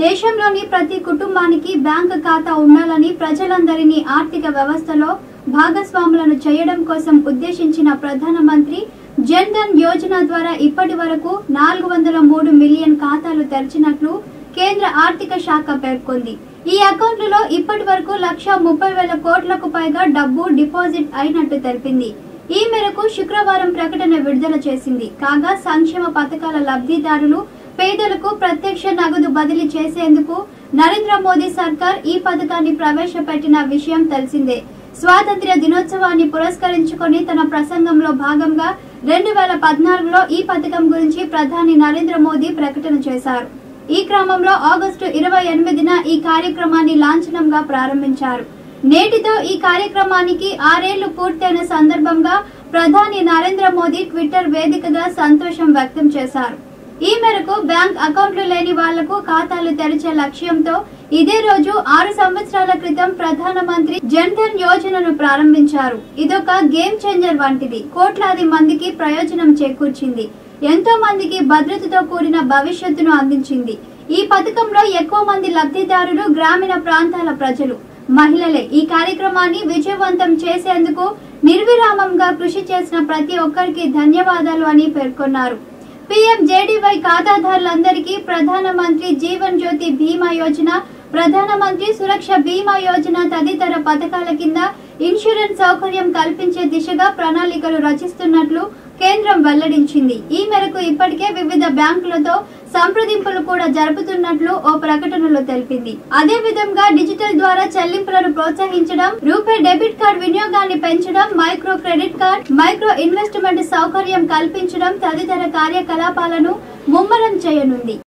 దేశంలోని ప్రతి కుటుంబానికి బ్యాంకు ఖాతా ఉండాలని ప్రజలందరినీ ఆర్థిక వ్యవస్థలో భాగస్వాములను చేయడం కోసం ఉద్దేశించిన ప్రధానమంత్రి జన్ ధన్ యోజన ద్వారా ఇప్పటి వరకు నాలుగు వందల మూడు మిలియన్ ఖాతాలు తెరిచినట్లు కేంద్ర ఆర్థిక శాఖ పేర్కొంది ఈ అకౌంట్లలో ఇప్పటి వరకు లక్ష ముప్పై వేల కోట్లకు పైగా డబ్బు డిపాజిట్ అయినట్టు తెలిపింది ఈ మేరకు శుక్రవారం ప్రకటన విడుదల చేసింది కాగా సంక్షేమ పథకాల లబ్ధిదారులు పేదలకు ప్రత్యక్ష నగదు బదిలీ చేసేందుకు నరేంద్ర మోదీ సర్కార్ ఈ పథకాన్ని ప్రవేశపెట్టిన విషయం తెలిసిందే స్వాతంత్ర్య దినోత్సవాన్ని పురస్కరించుకొని తన ప్రసంగంలో భాగంగా రెండు వేల పద్నాలుగులో ఈ పథకం గురించి ప్రధాని నరేంద్ర మోదీ ప్రకటన చేశారు ఈ క్రమంలో ఆగస్టు ఇరవై ఎనిమిదిన ఈ కార్యక్రమాన్ని లాంఛనంగా ప్రారంభించారు నేటితో ఈ కార్యక్రమానికి ఆరేళ్లు పూర్తయిన సందర్భంగా ప్రధాని నరేంద్ర మోదీ ట్విట్టర్ వేదికగా సంతోషం వ్యక్తం చేశారు ఈ మేరకు బ్యాంక్ అకౌంట్లు లేని వాళ్లకు ఖాతాలు తెరిచే లక్ష్యంతో ఇదే రోజు ఆరు సంవత్సరాల క్రితం ప్రధానమంత్రి జన్ ధన్ యోజనను ప్రారంభించారు ఇదొక గేమ్ చేంజర్ వంటిది కోట్లాది మందికి ప్రయోజనం చేకూర్చింది ఎంతో మందికి భద్రతతో కూడిన భవిష్యత్తును అందించింది ఈ పథకంలో ఎక్కువ మంది లబ్ధిదారులు గ్రామీణ ప్రాంతాల ప్రజలు మహిళలే ఈ కార్యక్రమాన్ని విజయవంతం చేసేందుకు నిర్విరామంగా కృషి చేసిన ప్రతి ఒక్కరికి ధన్యవాదాలు అని పేర్కొన్నారు పీఎం జేడీవై ఖాతాదారులందరికీ ప్రధానమంత్రి జీవన్ జ్యోతి బీమా యోజన ప్రధానమంత్రి సురక్ష బీమా యోజన తదితర పథకాల కింద ఇన్సూరెన్స్ సౌకర్యం కల్పించే దిశగా ప్రణాళికలు రచిస్తున్నట్లు కేంద్రం వెల్లడించింది ఈ మేరకు ఇప్పటికే వివిధ బ్యాంకులతో సంప్రదింపులు కూడా జరుపుతున్నట్లు ఓ ప్రకటనలో తెలిపింది అదే విధంగా డిజిటల్ ద్వారా చెల్లింపులను ప్రోత్సహించడం రూపే డెబిట్ కార్డ్ వినియోగాన్ని పెంచడం micro credit card micro investment సౌకర్యం కల్పించడం తదితర కార్యకలాపాలను ముమ్మరం చేయనుంది